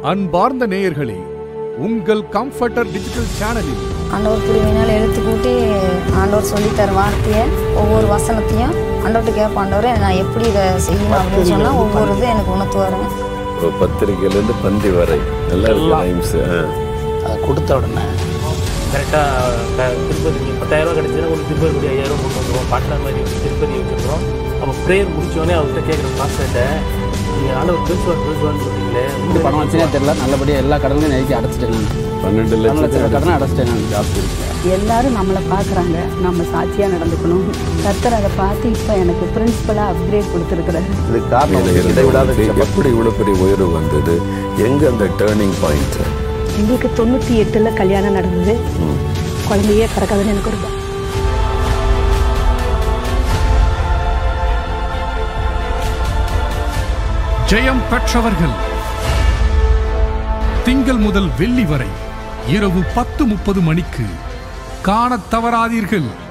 அன்பார்ந்த நேயர்களே உங்கள் கம்ஃபர்டர் டிஜிட்டல் சேனலில் ஆண்டவர் கிருவினால் எழுத்து கூட்டி ஆண்டவர் சொல்லித்தர வார்த்தையை ஒவ்வொரு வசனத்தையும் ஆண்டவர்கிட்ட கேட்ப ஆண்டவரே நான் எப்படி இதை செய்யணும் அப்படின்னு சொன்னால் ஒவ்வொரு இது எனக்கு உணர்த்துவாருங்க இப்போ பத்திரிக்கையிலேருந்து பந்தி வரை நல்லா இருக்கு ரைம்ஸ் அதை கொடுத்த உடனே கரெக்டாக திருப்பதி நீங்கள் பத்தாயிரம் ரூபா கிடச்சின்னா ஒரு திருப்பதி ஐயாயிரம் கொண்டு வந்துருவோம் பாட்னர் மாதிரி வச்சு திருப்பதி வச்சுருக்கோம் அப்போ ப்ரேயர் முடிச்சோடனே அவர்கிட்ட கேட்குறோம் மாஸ்டர்கிட்ட நீங்கள் ஆண்டவர் பேசுவார் பேசுவார்னு சொல்றீங்களே இந்த பணம் வச்சுனே தெரியல நல்லபடியாக எல்லா கடனையும் நெருக்கி அடைச்சிட்டேன் நான் பன்னெண்டு பன்னெண்டு லட்சம் லட்சம் கடனை அடைச்சிட்டேன் நான் ஜாஸ்தி எல்லாரும் நம்மளை பார்க்குறாங்க நம்ம சாட்சியாக நடந்துக்கணும் கர்த்தர் அதை பார்த்து இப்போ எனக்கு பிரின்சிபலாக அப்கிரேட் கொடுத்துருக்குறாரு இதுக்கு காரணம் மேலே வந்து இடைவிடாத இருந்தவங்களுக்கு ஜெபம். எப்படி இவ்வளோ பெரிய உயர்வு வந்தது எங்கே அந்த டேர்னிங் பாயிண்ட் எங்களுக்கு தொண்ணூற்றி எட்டில் கல்யாணம் நடந்தது குழந்தையே பிறக்காதுன்னு எனக்கு ஒரு பயம். ஜெயம் பெற்றவர்கள் திங்கள் முதல் வெள்ளி வரை இரவு பத்து முப்பது மணிக்கு காணத் தவறாதீர்கள்